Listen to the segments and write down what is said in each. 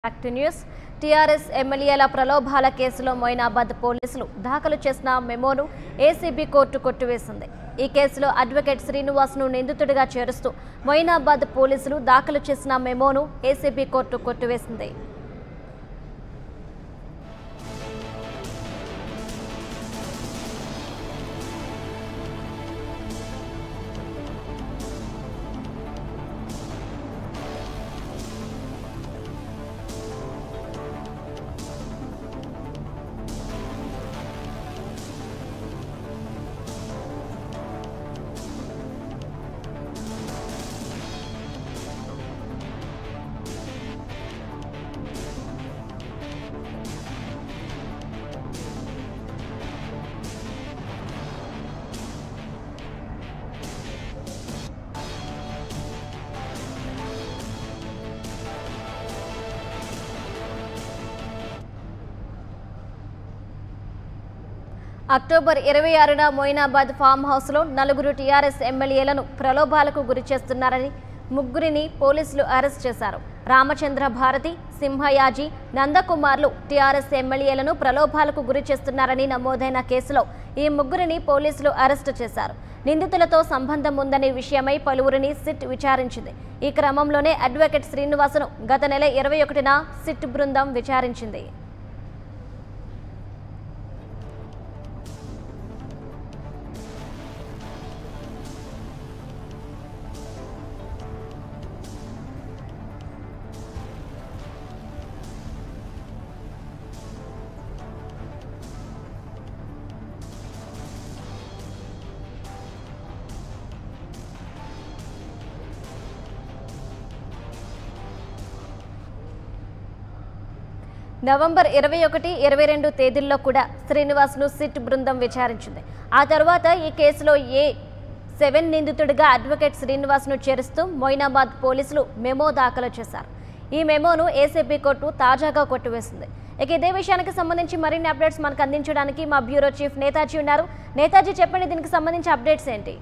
back to news TRS ఎమ్మెల్యేల ప్రలోభాల కేసులో మొయినాబాద్ పోలీసులు దాఖలు చేసిన మెమోను ఏసీబీ కోర్టు కొట్టివేసింది ఈ కేసులో అడ్వకేట్ శ్రీనివాస్ను నిందితుడిగా చేరుస్తూ మొయినాబాద్ పోలీసులు దాఖలు చేసిన మెమోను ఏసీబీ కోర్టు కొట్టివేసింది అక్టోబర్ ఇరవై ఆరున మొయినాబాద్ ఫామ్ హౌస్లో నలుగురు టీఆర్ఎస్ ఎమ్మెల్యేలను ప్రలోభాలకు గురి చేస్తున్నారని ముగ్గురిని పోలీసులు అరెస్ట్ చేశారు రామచంద్ర భారతి సింహయాజీ నందకుమార్లు టీఆర్ఎస్ ఎమ్మెల్యేలను ప్రలోభాలకు గురి చేస్తున్నారని నమోదైన కేసులో ఈ ముగ్గురిని పోలీసులు అరెస్టు చేశారు నిందితులతో సంబంధం ఉందనే విషయమై పలువురిని సిట్ విచారించింది ఈ క్రమంలోనే అడ్వకేట్ శ్రీనివాసును గత నెల ఇరవై ఒకటిన సిట్ బృందం విచారించింది నవంబర్ ఇరవై ఒకటి ఇరవై రెండు తేదీల్లో కూడా శ్రీనివాస్ను సిట్ బృందం విచారించింది ఆ తర్వాత ఈ కేసులో ఏ సెవెన్ నిందితుడిగా అడ్వకేట్ శ్రీనివాస్ను చేరుస్తూ మొయినాబాద్ పోలీసులు మెమో దాఖలు చేశారు ఈ మెమోను ఏసీబీ కోర్టు తాజాగా కొట్టివేసింది ఇక ఇదే విషయానికి సంబంధించి మరిన్ని అప్డేట్స్ మనకు అందించడానికి మా బ్యూరో చీఫ్ నేతాజీ ఉన్నారు నేతాజీ చెప్పండి దీనికి సంబంధించి అప్డేట్స్ ఏంటి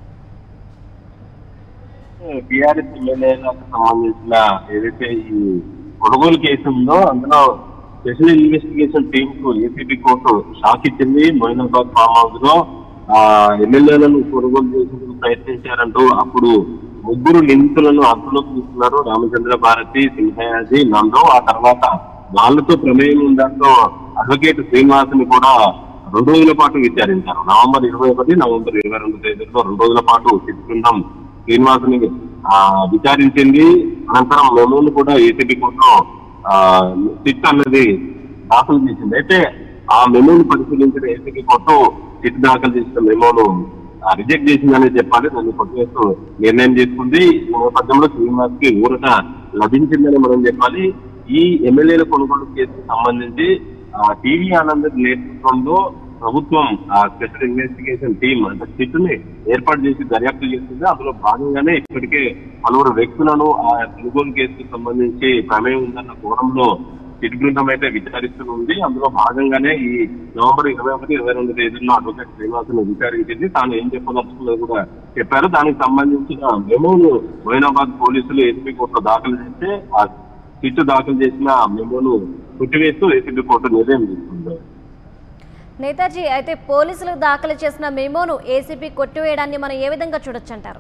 టిఆర్ఎస్ ఎమ్మెల్యేలకు సంబంధించిన ఏదైతే ఈ కొనుగోలు కేసు ఉందో అందులో స్పెషల్ ఇన్వెస్టిగేషన్ టీమ్ కు ఏసీబీ కోర్టు షాక్ ఇచ్చింది మొయినాబాద్ ఫామ్ హౌస్ లో ఆ ఎమ్మెల్యేలను కొనుగోలు చేసేందుకు ప్రయత్నించారంటూ అప్పుడు ముగ్గురు నిందితులను అదుపులోకి తీసుకున్నారు రామచంద్ర భారతి సింహయాజీ నందో ఆ తర్వాత వాళ్ళతో ప్రమేయం ఉందంటూ అడ్వకేట్ శ్రీనివాసుని కూడా రెండు రోజుల పాటు విచారించారు నవంబర్ ఇరవై ఒకటి నవంబర్ ఇరవై రెండు తేదీలో రెండు రోజుల పాటు సిట్ బృందం శ్రీనివాసుని ఆ, విచారించింది అనంతరం మెమోను కూడా ఏసీబీ కోర్టులో ఆ, సిట్ అన్నది దాఖలు చేసింది అయితే ఆ మెమోను పరిశీలించిన ఏసీబీ కోర్టు సిట్ దాఖలు చేసిన మెమోను రిజెక్ట్ చేసిందనే చెప్పాలి దాన్ని కొట్టివేస్తూ నిర్ణయం తీసుకుంది ఈ నేపథ్యంలో శ్రీనివాస్ కి ఊరట లభించిందని మనం చెప్పాలి ఈ ఎమ్మెల్యేల కొనుగోలు కేసుకు సంబంధించి టీవీ ఆనంద్ నేతృత్వంలో ప్రభుత్వం ఆ స్పెషల్ ఇన్వెస్టిగేషన్ టీం అంటే సిట్ ని ఏర్పాటు చేసి దర్యాప్తు చేస్తుంది అందులో భాగంగానే ఇప్పటికే పలువురు వ్యక్తులను ఆ కొనుగోలు కేసుకు సంబంధించి ప్రమేయం ఉందన్న కోణంలో సిట్ బృందం అయితే విచారిస్తుంది అందులో భాగంగానే ఈ నవంబర్ ఇరవై ఒకటి ఇరవై రెండు తేదీల్లో అడ్వకేట్ శ్రీనివాసును విచారించింది తాను ఏం చెప్పదలుచుకున్నది కూడా చెప్పారు దానికి సంబంధించిన మెమోను మొయినాబాద్ పోలీసులు ఎస్పీ కోర్టులో దాఖలు చేస్తే ఆ సిట్ దాఖలు చేసిన మెమోను కొట్టివేస్తూ ఏసీబీ కోర్టు నిర్ణయం తీసుకుంది నేతాజీ అయితే పోలీసులు దాఖలు చేసిన మెమోను ఏసీబీ కొట్టివేయడాన్ని మనం ఏ విధంగా చూడొచ్చంటారు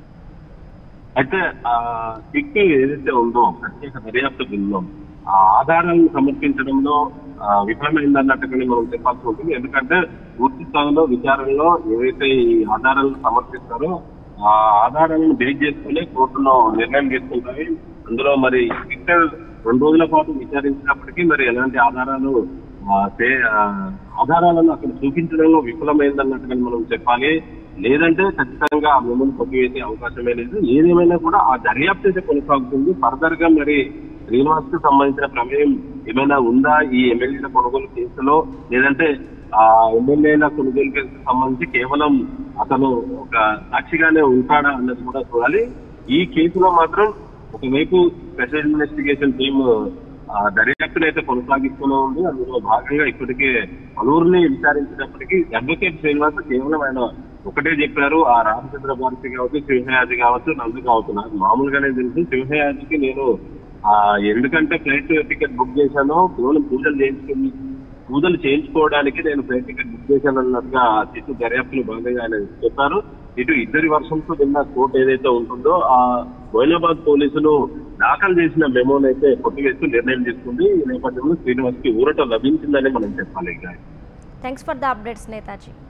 అయితే ఆ సిట్ ఏదైతే ఉందో ప్రత్యేక దర్యాప్తు బృందం ఆ ఆధారాలను సమర్పించడంలో ఆ, విఫలమైందన్నట్టుగానే మనం చెప్పాల్సి ఉంటుంది ఎందుకంటే పూర్తి స్థాయిలో విచారణలో ఏవైతే ఈ ఆధారాలను సమర్పిస్తారో ఆ ఆధారాలను బేస్ చేసుకుని కోర్టులో నిర్ణయం తీసుకుంటాయి అందులో మరి సిట్ రెండు రోజుల పాటు విచారించినప్పటికీ మరి ఎలాంటి ఆధారాలు ఆ, సే- ఆ, ఆధారాలను అక్కడ చూపించడంలో విఫలమైందన్నట్టుగా మనం చెప్పాలి లేదంటే ఖచ్చితంగా ఆ మిమ్మల్ని కొట్టివేసే అవకాశమే లేదు ఏదేమైనా కూడా ఆ దర్యాప్తు అయితే కొనసాగుతుంది ఫర్దర్ గా మరి శ్రీనివాస్ కు సంబంధించిన ప్రమేయం ఏమైనా ఉందా ఈ ఎమ్మెల్యేల కొనుగోలు కేసులో లేదంటే ఆ ఎమ్మెల్యేల కొనుగోలు కేసుకు సంబంధించి కేవలం అతను ఒక సాక్షిగానే ఉంటాడా అన్నది కూడా చూడాలి ఈ కేసులో మాత్రం ఒకవైపు స్పెషల్ ఇన్వెస్టిగేషన్ టీమ్ ఆ దర్యాప్తును అయితే కొనసాగిస్తూనే ఉంది అందులో భాగంగా ఇప్పటికే పలువురిని విచారించినప్పటికీ అడ్వకేట్ శ్రీనివాస్ కేవలం ఆయన ఒకటే చెప్పారు ఆ రామచంద్ర భారతి కావచ్చు సింహయాజి కావచ్చు నందు కావచ్చు నాకు మామూలుగానే తెలుసు సింహయాజికి నేను ఆ ఎందుకంటే ఫ్లైట్ టికెట్ బుక్ చేశాను కేవలం పూజలు చేయించుకుని పూజలు చేయించుకోవడానికి నేను ఫ్లైట్ టికెట్ బుక్ చేశాను అన్నట్టుగా సిట్టు దర్యాప్తులో భాగంగా ఆయన చెప్పారు ఇటు ఇద్దరి వర్షంతో విన్న కోర్టు ఏదైతే ఉంటుందో ఆ మొయినాబాద్ పోలీసులు దాఖలు చేసిన మెమోనైతే కొట్టివేస్తూ నిర్ణయం తీసుకుంది ఈ నేపథ్యంలో శ్రీనివాస్ కి ఊరట లభించిందని మనం చెప్పాలి ఇక thanks for the updates Netaji